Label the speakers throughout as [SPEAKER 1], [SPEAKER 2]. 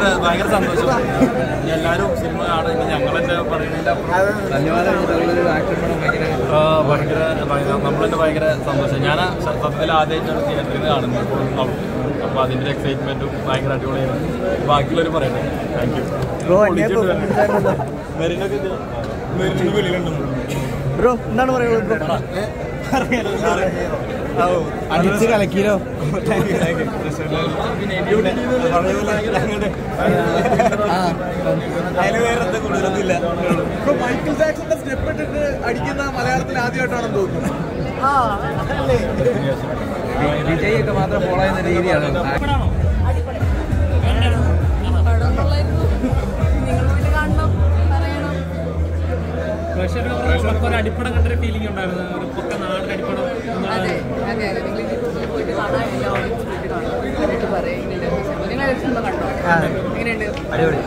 [SPEAKER 1] ഭയങ്കര സന്തോഷം ഇനി എല്ലാവരും സിനിമ കാണും ഇനി ഞങ്ങളെന്നെ പറയുന്നതിന്റെ അപ്പുറം ആ, ഭയങ്കര ഭയങ്കര നമ്മളെന്നെ ഭയങ്കര സന്തോഷം ഞാൻ സത്യത്തിൽ ആദ്യമായിട്ടാണ് തിയേറ്ററിൽ നിന്ന് കാണുന്നത് അപ്പോൾ അതിൻ്റെ എക്സൈറ്റ്മെൻറ്റും ഭയങ്കര അടിപൊളിയായിരുന്നു ബാക്കിയുള്ളവർ പറയട്ടെ താങ്ക് യു മെറിനൊക്കെ വെളിയിലുണ്ടെന്ന്
[SPEAKER 2] ബ്രോ എന്താണ് പറയുള്ളത് ബ്രോ അടിച്ച് കലക്കിലോ
[SPEAKER 1] അതിന് വേറെ എന്താ കൂടുതലൊന്നുമില്ല
[SPEAKER 2] മൈക്കിൾ ജാക്സന്റെ സ്റ്റെപ്പ് ഇട്ടിട്ട് അടിക്കുന്ന മലയാളത്തിൽ ആദ്യമായിട്ടാണെന്ന് തോന്നുന്നു വിജയ് ഒക്കെ മാത്രം ഫോളോ ചെയ്യുന്ന രീതിയാണ്
[SPEAKER 3] നിങ്ങൾ പോയിട്ട് കാണണം പറയണം
[SPEAKER 4] ഒരു അടിപ്പടം കണ്ടൊരു ഫീലിംഗ് ഉണ്ടായിരുന്നു ഒരു പൊക്ക നാടൻ അടിപ്പടം
[SPEAKER 3] അതെ അതെ അതെ നിങ്ങൾ യൂട്യൂബിൽ പോയിട്ട് കാണാൻ എല്ലാ ഓഡിയൻസ് പോയിട്ട് കാണാം എന്നിട്ട് പറയും എങ്ങനെയുണ്ട് നിങ്ങൾ ഒരു സിനിമ കണ്ടോ എങ്ങനെയുണ്ട്
[SPEAKER 2] അടിപൊളി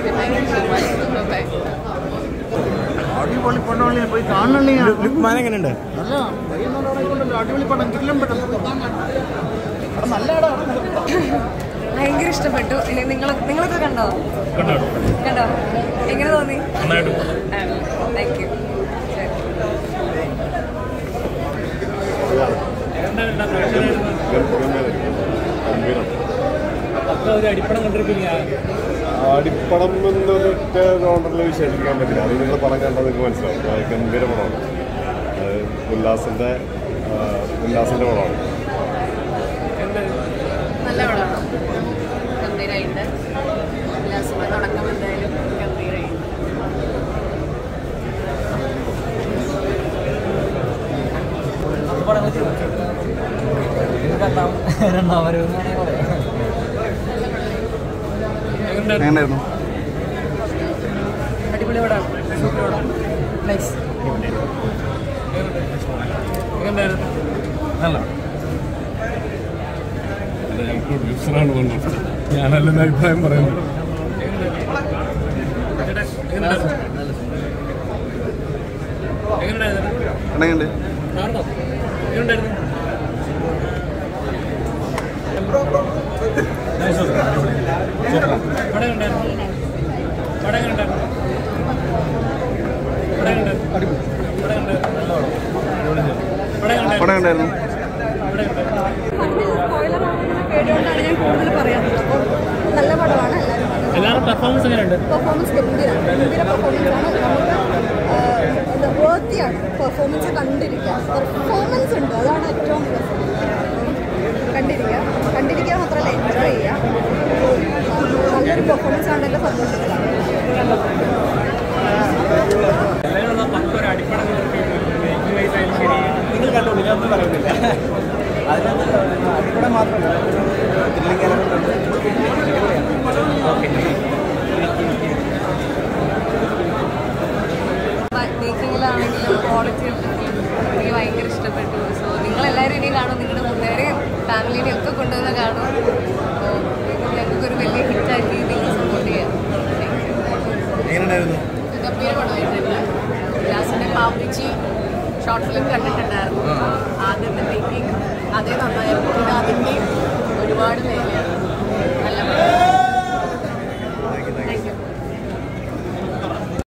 [SPEAKER 2] അടിപൊളി പടമാണ് പോയി കാണണേ ലുക്മാൻ എങ്ങനെയുണ്ട് നല്ല അടിപൊളി പടം കിട്ടിലും പെട്ടെന്ന് നല്ല
[SPEAKER 3] ഭയങ്കര ഇഷ്ടപ്പെട്ടു ഇനി നിങ്ങൾ നിങ്ങളൊക്കെ കണ്ടോ കണ്ടോ എങ്ങനെ തോന്നി താങ്ക് യു
[SPEAKER 4] ഒക്കെ ഒരു അടിപ്പടം കണ്ടൊരു ഫീലിംഗ്
[SPEAKER 5] അടിപ്പടം എന്നൊരൊറ്റ ജോണ്ടറിൽ വിശേഷിക്കാൻ പറ്റില്ല അത് നിങ്ങൾ പടം കണ്ടാൽ നിങ്ങൾക്ക് മനസ്സിലാവും അത് ഗംഭീര പടമാണ് അത് ഉല്ലാസിൻ്റെ ആ, ഉല്ലാസിൻ്റെ പടമാണ്
[SPEAKER 3] നല്ല പടമാണ് ഗംഭീരമായിട്ട് എല്ലാ സിനിമ തുടക്കം എന്തായാലും ഗംഭീരമായിട്ട്
[SPEAKER 2] എങ്ങനെയായിരുന്നു
[SPEAKER 3] അടിപൊളി പടമാണ് സൂപ്പർ പടം നൈസ്
[SPEAKER 5] ഞാൻ പ്രൊഡ്യൂസറാണ് പറഞ്ഞത് ഞാനല്ല എൻ്റെ അഭിപ്രായം പറയുന്നത്
[SPEAKER 2] എങ്ങനെയുണ്ട് പടം ഉണ്ടായിരുന്നു
[SPEAKER 6] പേടികൊണ്ടാണ് ഞാൻ കൂടുതൽ പറയാത്തത് അപ്പോൾ നല്ല പടമാണ് എല്ലാവരും വന്ന്
[SPEAKER 4] എല്ലാവരും പെർഫോമൻസ് എങ്ങനെയുണ്ട്
[SPEAKER 6] പെർഫോമൻസ് ഗംഭീരമാണ് ഗംഭീര പെർഫോമൻസ് ആണ് നമുക്ക് വേർത്തിയാണ് പെർഫോമൻസ് കണ്ടിരിക്കുക പെർഫോമൻസ് ഉണ്ട് അതാണ് ഏറ്റവും രസം കണ്ടിരിക്കുക കണ്ടിരിക്കുക മാത്രമല്ല എൻജോയ് ചെയ്യുക നല്ലൊരു പെർഫോമൻസ് ആണ് എൻ്റെ സന്തോഷത്തിലാണ്
[SPEAKER 4] പത്തൊരു അടിപ്പടം കണ്ടൊരു ഫീലിംഗ് വയസ്സായാലും ശരി
[SPEAKER 2] നിങ്ങൾ കണ്ടോളൂ ഞാൻ ഒന്നും പറയുന്നില്ല അതിനകത്ത് ഇവിടെ മാത്രമല്ല ത്രില്ലിംഗ് എലമെന്റ് ഓക്കെ
[SPEAKER 3] മേക്കിങ്ങിലാണെങ്കിലും ക്വാളിറ്റി എനിക്ക് ഭയങ്കര ഇഷ്ടപ്പെട്ടു സോ നിങ്ങളെല്ലാവരും ഇനി കാണും നിങ്ങളുടെ മുന്നേരെയും ഫാമിലിനെയും ഒക്കെ കൊണ്ടുവന്ന് കാണും അപ്പോൾ ഞങ്ങൾക്കൊരു വലിയ ഹിറ്റാക്കി നിങ്ങൾ സപ്പോർട്ട് ചെയ്യാം
[SPEAKER 2] എങ്ങനെയുണ്ടായിരുന്നു
[SPEAKER 3] ഗംഭീര പടമായിട്ടുണ്ട് ലാസിൻ്റെ പാപ്പിച്ചി ഷോർട്ട് ഫിലിം കണ്ടിട്ടുണ്ടായിരുന്നു ആദ്യത്തെ മേക്കിംഗ് അതേ നന്നായപ്പോൾ പിന്നെ അതിൻ്റെയും ഒരുപാട് മേലെയാണ് നല്ല പടം